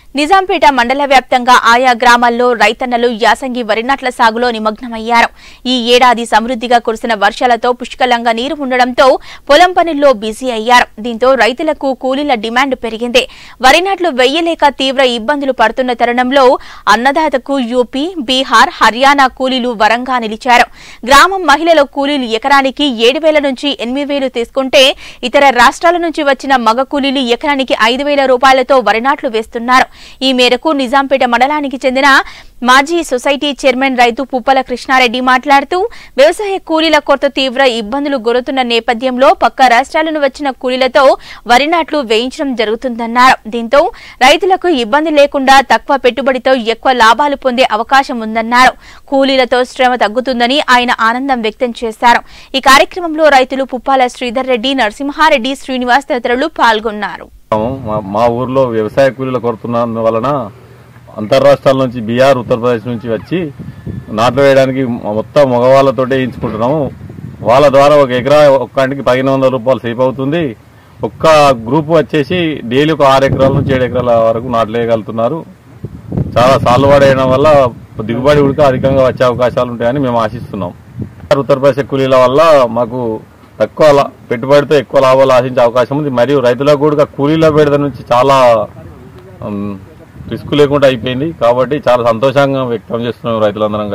నిజాంపేట మండల వ్యాప్తంగా ఆయా గ్రామాల్లో రైతన్నలు యాసంగి వరి నాట్ల సాగులో నిమగ్నమయ్యారు ఈ ఏడాది సమృద్ధిగా కురిసిన వర్షాలతో పుష్కలంగా నీరు ఉండడంతో పొలం పనుల్లో బిజీ అయ్యారు దీంతో రైతులకు కూలీల డిమాండ్ పెరిగింది వరి నాట్లు వెయ్యలేక తీవ్ర ఇబ్బందులు పడుతున్న తరుణంలో అన్నదాతకు యూపీ బీహార్ హర్యానా కూలీలు వరంగా నిలిచారు గ్రామం మహిళల కూలీలు ఎకరానికి ఏడు వేల నుంచి ఎనిమిది వేలు తీసుకుంటే ఇతర రాష్ట్రాల నుంచి వచ్చిన మగ కూలీలు ఎకరానికి ఐదు వేల రూపాయలతో వరి నాట్లు వేస్తున్నారు ఈ మేరకు నిజాంపేట మండలానికి చెందిన మాజీ సొసైటీ చైర్మన్ రైతు పుప్పల కృష్ణారెడ్డి మాట్లాడుతూ వ్యవసాయ కూలీల కొరత తీవ్ర ఇబ్బందులు గురుతున్న నేపథ్యంలో పక్క రాష్ట్రాల నుంచి వచ్చిన కూలీలతో వరి నాట్లు వేయించడం జరుగుతుందన్నారు దీంతో రైతులకు ఇబ్బంది లేకుండా తక్కువ పెట్టుబడితో ఎక్కువ లాభాలు పొందే అవకాశం ఉందన్నారు కూలీలతో శ్రమ తగ్గుతుందని ఆయన ఆనందం వ్యక్తం చేశారు ఈ కార్యక్రమంలో రైతులు పుప్పాల శ్రీధర్ రెడ్డి నరసింహారెడ్డి శ్రీనివాస్ తదితరులు పాల్గొన్నారు మా- మా ఊర్లో వ్యవసాయ కూలీల కొరత వలన అంతర్రాష్ట్రాల నుంచి బీహార్ ఉత్తరప్రదేశ్ నుంచి వచ్చి నాట్లు వేయడానికి మొత్తం మగవాళ్ళతోటే వేయించుకుంటున్నాము వాళ్ళ ద్వారా ఒక ఎకరా ఒక్కాంటికి పదిహేను వందల రూపాయలు సేఫ్ అవుతుంది ఒక్క గ్రూప్ వచ్చేసి డైలీ ఒక ఆరు ఎకరాల నుంచి ఏడు ఎకరాల వరకు నాట్లు వేయగలుగుతున్నారు చాలా సార్లు పడేయడం వల్ల దిగుబడి ఉడక అధికంగా వచ్చే అవకాశాలు ఉంటాయని మేము ఆశిస్తున్నాం ఉత్తరప్రదేశ్ కూలీల వల్ల మాకు తక్కువ లా- పెట్టుబడితో ఎక్కువ లాభాలు ఆశించే అవకాశం ఉంది మరియు రైతులకు కూడా కూలీల బెడద నుంచి చాలా ఉమ్, రిస్క్ లేకుండా అయిపోయింది కాబట్టి చాలా సంతోషంగా వ్యక్తం చేస్తున్నాం రైతులందరం